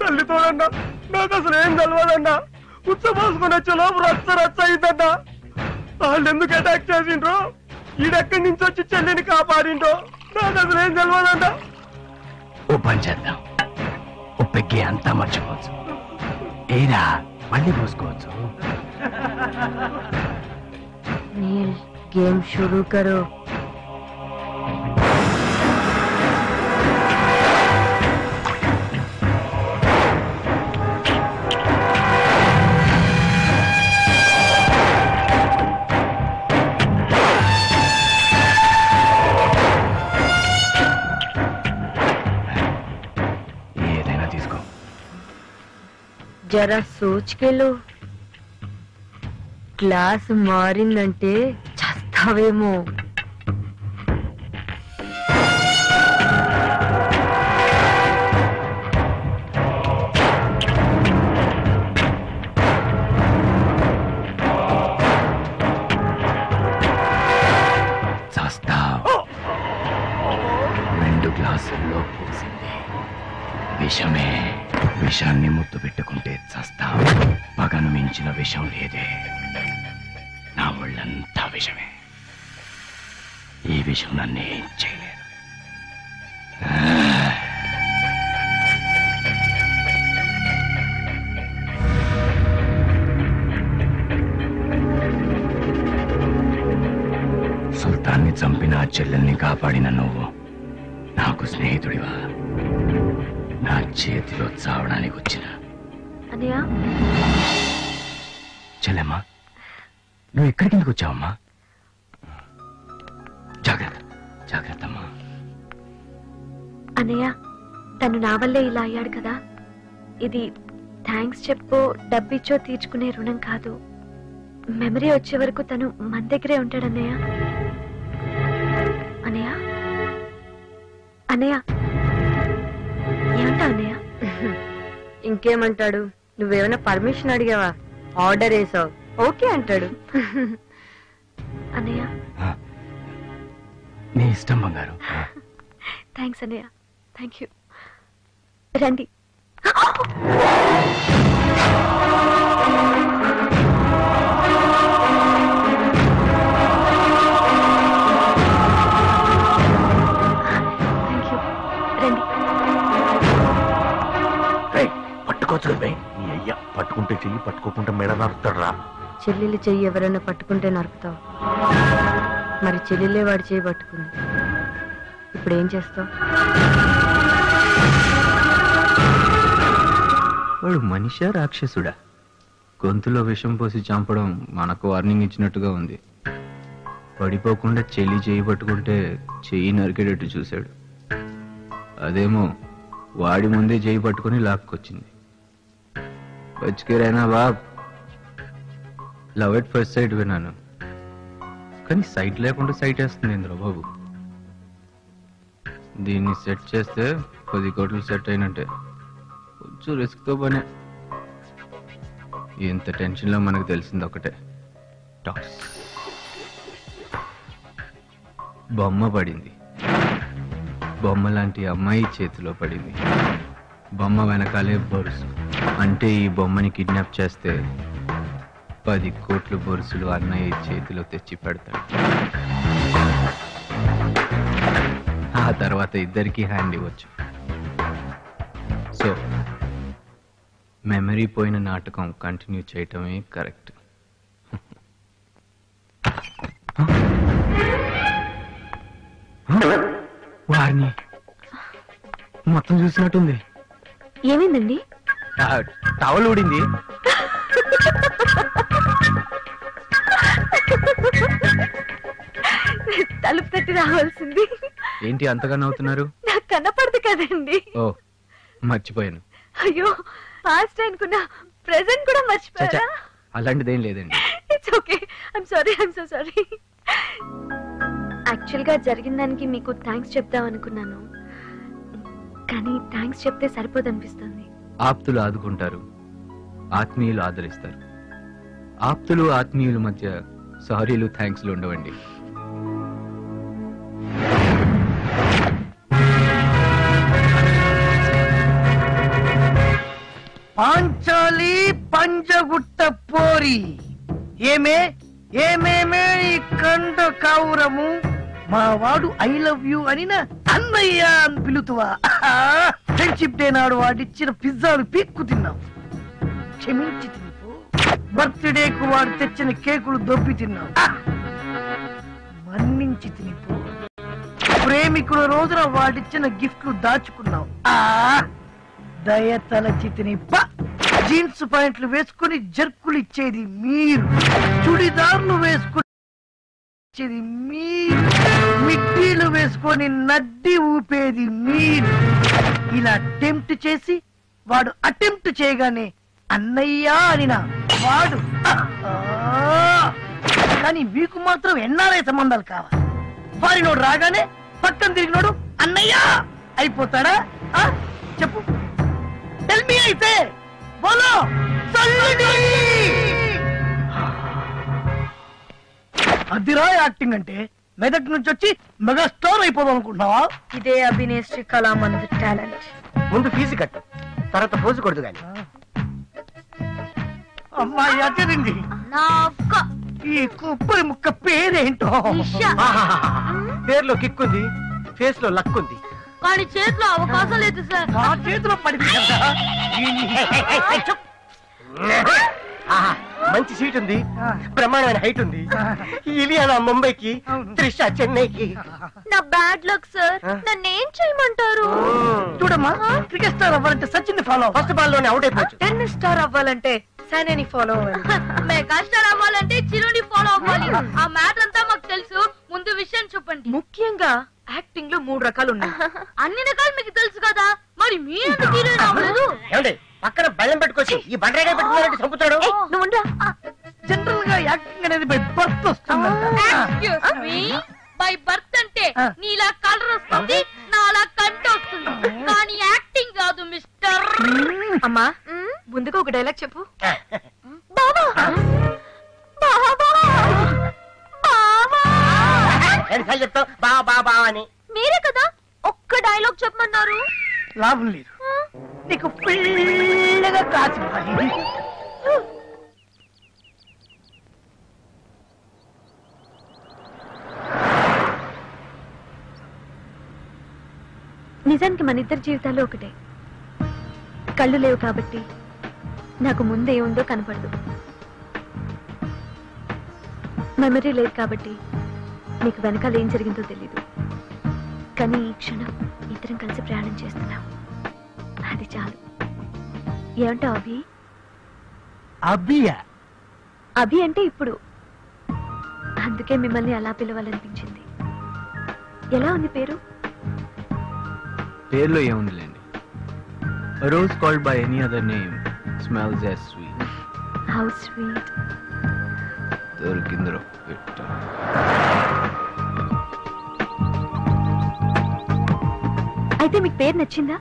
తల్లి తోడన్నా నాకు అసలు ఏం తెలవదన్నా ఉచ్చపోసుకొని వచ్చే లోపు రచ్చ రచ్చ అయిందన్నా వాళ్ళు ఎందుకు అటాక్ చేసిండ్రో ఈడెక్కడి నుంచి వచ్చి చెల్లిని కాపాడిండ్రో నాకు అసలు ఏం తెలవదన్నా ఓ పని చేద్దాం ఓ పెగ్గి అంతా మర్చిపోవచ్చు ఏరా మళ్ళీ పోసుకోవచ్చు नील गेम शुरू करो ఏదైనా తీసుకో జరా సోచ్ के लो క్లాస్ మారిందంటే చస్తావేమో చస్తావు రెండు గ్లాసుల్లో పోసింది విషమే విషాన్ని ముద్దు పెట్టుకుంటే చస్తావు పగను మించిన విషం లేదే నా ఒళ్ళంతా విషమే ఈ విషం నన్ను ఏం చేయలేదు సుల్తాన్ని చంపిన ఆ చెల్లెల్ని కాపాడిన నువ్వు నాకు స్నేహితుడివా నా చేతిలో చావడానికి వచ్చిన అనయ్య చెల్లెమ్మా నువ్వు ఇక్కడికి ఎందుకు వచ్చావమ్మా జాగ్రత్త జాగ్రత్త అమ్మా అనయ్య తను నా వల్లే ఇలా అయ్యాడు కదా ఇది థ్యాంక్స్ చెప్పో డబ్బిచ్చో తీర్చుకునే రుణం కాదు మెమరీ వచ్చే వరకు తను మన దగ్గరే ఉంటాడు అన్నయ్య అనయ్య అనయ్య ఏమంటా అన్నయ్య ఇంకేమంటాడు నువ్వేమైనా పర్మిషన్ అడిగావా ఆర్డర్ వేసావు ఓకే అంటాడు అన్నయ్య నీ ఇష్టం బంగారు థ్యాంక్స్ అన్నయ్య థ్యాంక్ యూ రండి థ్యాంక్ యూ రండి పట్టుకోవచ్చు నీ అయ్యా పట్టుకుంటే చెయ్యి పట్టుకోకుండా మెడ నరుతాడు చెల్లెలు చెయ్యి ఎవరైనా పట్టుకుంటే నరుకుతావు మరి చెల్లెలే వాడి చేయి పట్టుకుంది ఇప్పుడు ఏం చేస్తావు వాడు మనిషా రాక్షసుడా గొంతులో విషం పోసి చంపడం మనకు వార్నింగ్ ఇచ్చినట్టుగా ఉంది పడిపోకుండా చెల్లి చేయి పట్టుకుంటే చెయ్యి నరికేటట్టు చూశాడు అదేమో వాడి ముందే చేయి పట్టుకొని లాక్కొచ్చింది బచ్చికేరైనా బాబ్ లవ్ ఎట్ ఫస్ట్ సైట్ విన్నాను కానీ సైట్ లేకుండా సైట్ వేస్తుంది ఇంద్ర బాబు దీన్ని సెట్ చేస్తే పది కోట్లు సెట్ అయినట్టే కొంచెం రిస్క్తో పనే ఇంత టెన్షన్లో మనకు తెలిసింది ఒకటే టాస్ బొమ్మ పడింది బొమ్మ లాంటి అమ్మాయి చేతిలో పడింది బొమ్మ వెనకాలే బొరుసు అంటే ఈ బొమ్మని కిడ్నాప్ చేస్తే పది కోట్ల బొరుసులు అన్నయ్య చేతిలో తెచ్చి పెడతాడు ఆ తర్వాత ఇద్దరికి హ్యాండ్ ఇవ్వచ్చు సో మెమరీ పోయిన నాటకం కంటిన్యూ చేయటమే కరెక్ట్ వారిని మొత్తం చూసినట్టుంది ఏమైందండి టవల్ ఊడింది తలుపు తట్టి రావాల్సింది ఏంటి అంతగా నవ్వుతున్నారు నాకు కనపడదు కదండి ఓ మర్చిపోయాను అయ్యో పాస్ట్ అనుకున్నా ప్రెసెంట్ కూడా చచ్చా మర్చిపోయారా అలాంటిదేం లేదండి it's okay I'm sorry I'm so sorry actual గా జరిగిన దానికి మీకు థ్యాంక్స్ చెప్దాం అనుకున్నాను కానీ థ్యాంక్స్ చెప్తే సరిపోదనిపిస్తుంది ఆప్తులు ఆదుకుంటారు ఆత్మీయులు ఆదరిస్తారు ఆప్తులు ఆత్మీయుల మధ్య సారీలు థ్యాంక్స్లు ఉండవండి పాంచాలి పంజగుట్ట పోరి ఏమే ఏమేమే ఈ కండ కావురము మా వాడు ఐ లవ్ యూ అని నా అన్నయ్య అని పిలుతువా ఫ్రెండ్షిప్ డే నాడు వాడిచ్చిన పిజ్జాలు పీక్కు తిన్నాం క్షమించి తినిపో బర్త్డేకు వాడు తెచ్చిన కేకులు దొబ్బి తిన్నాం మన్నించి తినిపో ప్రేమికుల రోజున వాడిచ్చిన గిఫ్ట్లు దాచుకున్నాం ఆ దయ తలచి తినిప్ప జీన్స్ ప్యాంట్లు వేసుకుని జర్కులు ఇచ్చేది మీరు చుడిదార్లు వేసుకుని ఇచ్చేది మీరు మిడ్డీలు వేసుకొని నడ్డి ఊపేది మీరు ఇలా అటెంప్ట్ చేసి వాడు అటెంప్ట్ చేయగానే అన్నయ్యా అనిన వాడు ఆ! కానీ మీకు మాత్రం ఎన్ఆర్ఐ సంబంధాలు కావాలి ఫారినోడు రాగానే పక్కన తిరిగినోడు అన్నయ్యా అయిపోతాడా ఆ? చెప్పు టెల్ మీ అయితే బోలో చల్లుడి అదిరా యాక్టింగ్ అంటే మెదక్ నుంచి వచ్చి మెగా స్టార్ అయిపోదాం అనుకుంటున్నావా ఇదే అభినేశ్రీ కళామంది టాలెంట్ ముందు ఫీజు కట్టు తర్వాత పోజు కొడుదు గాని అమ్మాయి అదిరింది నా అక్క ఈ కుప్పరి ముక్క పేరేంటో పేర్లో కిక్ ఉంది ఫేస్ లో లక్ ఉంది కానీ చేతిలో అవకాశం లేదు సార్ నా చేతిలో పడింది కదా దీన్ని- ఆహా, మంచి సీట్ ఉంది బ్రహ్మాండమైన హైట్ ఉంది ఇలియానా ముంబైకి త్రిష చెన్నైకి నా బ్యాడ్ లక్ సార్ నన్ను ఏం చేయమంటారు చూడమ్మా క్రికెట్ స్టార్ అవ్వాలంటే సచిన్ ఫాలో ఫస్ట్ బాల్ లోనే అవుట్ అయిపోవచ్చు టెన్నిస్ స్టార్ అవ్వాలంటే సైనాని ఫాలో అవ్వాలి మెగాస్టార్ అవ్వాలంటే చిరుని ఫాలో అవ్వాలి ఆ మ్యాటర్ అంతా మాకు తెలుసు ముందు విషయం చెప్పండి ముఖ్యంగా యాక్టింగ్ లో మూడు రకాలు ఉన్నాయి అన్ని రకాలు మీకు తెలుసు కదా మరి మీరు ఎందుకు హీరోయిన్ అవ్వలేదు ఏమండి పక్కన బెల్లం పెట్టుకొచ్చి ఈ బండరాగా పెట్టుకున్నారంటే చంపుతాడు నువ్వు ఉండరా? జనరల్ గా యాక్టింగ్ అనేది బై బర్త్ వస్తుందంట Excuse me. బై బర్త్ అంటే ఆ. నీలా కలర్ వస్తుంది నాలా కంట వస్తుంది కానీ యాక్టింగ్ కాదు మిస్టర్ అమ్మా ముందుగా ఒక డైలాగ్ చెప్పు బావా బావా బావా ఎన్నిసార్లు చెప్తావు బా బా బా అని మీరే కదా ఒక్క డైలాగ్ చెప్పమన్నారు లాభం లేదు నీకు ఫుల్గా కాసి నిజానికి మన ఇద్దరి జీవితాలు ఒకటే కళ్ళు లేవు కాబట్టి నాకు ముందే ఉందో కనపడదు మెమరీ లేదు కాబట్టి నీకు వెనకాల ఏం జరిగిందో తెలీదు కానీ ఈ క్షణం ఇద్దరం కలిసి ప్రయాణం చేస్తున్నాం అది చాలు ఏమంటావు అభి అభియా అభి అంటే ఇప్పుడు అందుకే మిమ్మల్ని అలా పిలవాలనిపించింది ఎలా ఉంది పేరు పేర్లో ఏముందిలేండి rose called by any other name smells as sweet how sweet దొరికిందిరో పెట్ట అయితే మీకు పేరు నచ్చిందా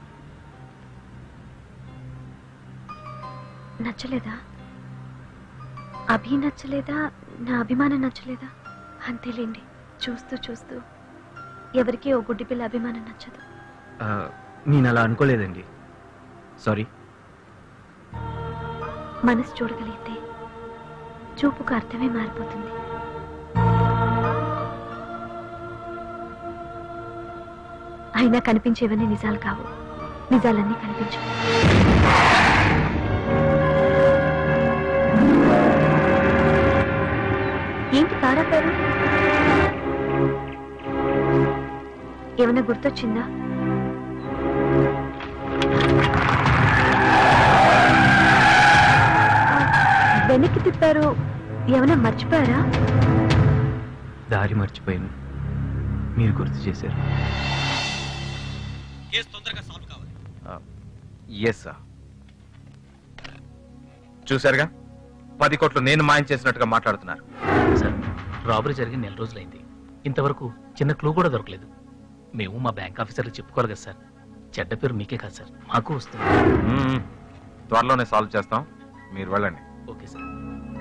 నచ్చలేదా అభి నచ్చలేదా నా అభిమానం నచ్చలేదా అంతేలేండి చూస్తూ చూస్తూ ఎవరికి ఓ గుడ్డి పిల్ల అభిమానం నచ్చదు ఆ, నేను అలా అనుకోలేదండి సారీ మనసు చూడగలిగితే చూపుకు అర్థమే మారిపోతుంది అయినా కనిపించేవన్నీ నిజాలు కావు నిజాలన్నీ కనిపించవు ఏంటి పారాపారు ఏమైనా గుర్తొచ్చిందా వెనక్కి తిప్పారు ఏమైనా మర్చిపోయారా దారి మర్చిపోయాను మీరు గుర్తు చేశారు ఎస్ సార్ చూశారుగా పది కోట్లు నేను మాయం చేసినట్టుగా మాట్లాడుతున్నారు సార్ రాబరీ జరిగి నెల రోజులైంది ఇంతవరకు చిన్న క్లూ కూడా దొరకలేదు మేము మా బ్యాంక్ ఆఫీసర్లు చెప్పుకోరు కదా సార్ చెడ్డ పేరు మీకే కాదు సార్ మాకు వస్తుంది మ్మ్. త్వరలోనే సాల్వ్ చేస్తాం మీరు వెళ్ళండి ఓకే సార్